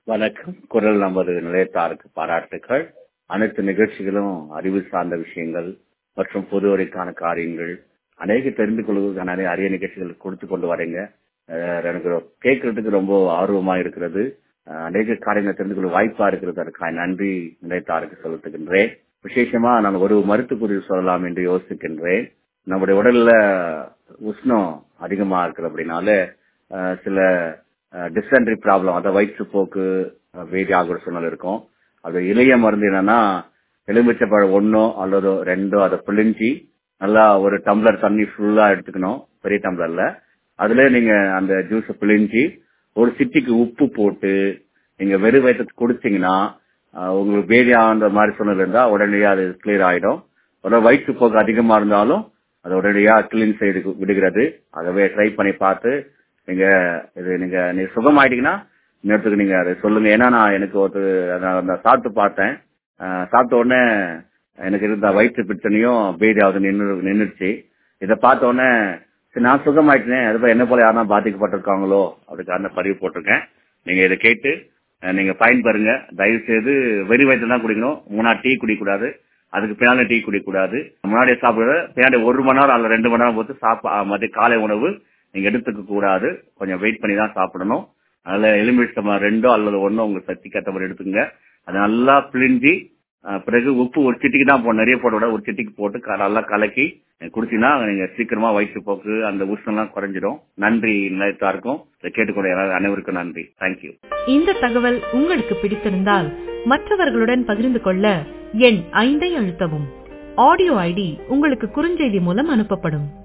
வணக்கம் குரல் நமது நிலையத்தாருக்கு பாராட்டுக்கள் அனைத்து நிகழ்ச்சிகளும் அறிவு சார்ந்த விஷயங்கள் மற்றும் பொதுவரைக்கான காரியங்கள் அநேக தெரிந்து கொள்வதற்கான நிறைய அரிய நிகழ்ச்சிகள் கொடுத்து கொண்டு வரீங்க அஹ் எனக்கு கேட்கறதுக்கு ரொம்ப ஆர்வமா இருக்கிறது அஹ் அநேக காரியங்களை தெரிந்து கொள்ள வாய்ப்பா இருக்கிறது அதுக்காக நன்றி நிலையத்தாருக்கு செலுத்துகின்றேன் விசேஷமா நான் ஒரு மருத்துவக்குறிப்பு சொல்லலாம் என்று யோசிக்கின்றேன் நம்முடைய உடல்ல உஷ்ணம் அதிகமா இருக்கிற அப்படின்னால அஹ் சில டிசென்ட்ரி ப்ராப்ளம் அதாவது வயிற்றுப்போக்கு வேதி ஆகுற சூழ்நிலை இருக்கும் அது இளைய மருந்து என்னன்னா எலுமிச்சப்பழம் ஒன்னோ அல்லது ரெண்டோ அதை பிழிஞ்சி நல்லா ஒரு டம்ளர் தண்ணி ஃபுல்லா எடுத்துக்கணும் பெரிய டம்ளர்ல அதுல நீங்க அந்த ஜூஸை பிழிஞ்சி ஒரு சிட்டிக்கு உப்பு போட்டு நீங்க வெறும் வயிற்று குடிச்சீங்கன்னா அஹ், உங்களுக்கு வேதியான மாதிரி சூழ்நிலை இருந்தா உடனடியாக அது கிளியர் ஆயிடும் ஒரு வயிற்றுப்போக்கு அதிகமா இருந்தாலும் அது உடனடியா கிளீன் செய்து விடுகிறது ஆகவே ட்ரை பண்ணி பார்த்து நீங்க இது நீங்க நீங்க சுகமாயிட்டீங்கன்னா நேரத்துக்கு நீங்க அதை சொல்லுங்க ஏன்னா நான் எனக்கு ஒரு நான் அந்த சாப்பிட்டு பார்த்தேன் அஹ், சாப்பிட்ட உடனே எனக்கு இருந்த வயிற்று பிரச்சனையும் பேதியாவது நின்று நின்றுச்சு இதை பார்த்த உடனே சரி, நான் சுகமாயிட்டேனே அதுபோல் என்ன போல யாரும் பாதிக்கப்பட்டிருக்காங்களோ அதுக்கான பதிவு போட்டிருக்கேன் நீங்க இதை கேட்டு அஹ், நீங்க பயன்பெறுங்க தயவு செய்து வெறி வயிற்று தான் குடிக்கணும் மூணா டீ குடிக்கக்கூடாது அதுக்கு பின்னாடி டீ குடிக்கக்கூடாது முன்னாடி சாப்பிடுறது பின்னாடி ஒரு மணி நேரம் அல்ல ரெண்டு மணி நேரம் போட்டு சாப்பா மதிய காலை உணவு நீங்க எடுத்துக்க கூடாது கொஞ்சம் வெயிட் பண்ணி தான் சாப்பிடணும் அதனால எலுமிச்சம் ரெண்டோ அல்லது ஒன்னோ உங்க சக்திக்கு ஏற்ற மாதிரி எடுத்துங்க அதை நல்லா பிழிஞ்சி அஹ், பிறகு உப்பு ஒரு சிட்டிக்கு தான் போடணும் நிறைய போட விட ஒரு சிட்டிக்கு போட்டு க- நல்லா கலக்கி குடிச்சீங்கன்னா நீங்க சீக்கிரமா வயிற்றுப்போக்கு அந்த உஷ்ணம்லாம் குறைஞ்சிடும் நன்றி நிலையத்தாருக்கும் இதை கேட்டுக்கொண்ட எல்லா- அனைவருக்கும் நன்றி தேங்க்யூ இந்த தகவல் உங்களுக்கு பிடித்திருந்தால் மற்றவர்களுடன் பகிர்ந்து கொள்ள எண் ஐந்தை அழுத்தவும் ஆடியோ ஐடி உங்களுக்கு குறுஞ்செய்தி மூலம் அனுப்பப்படும்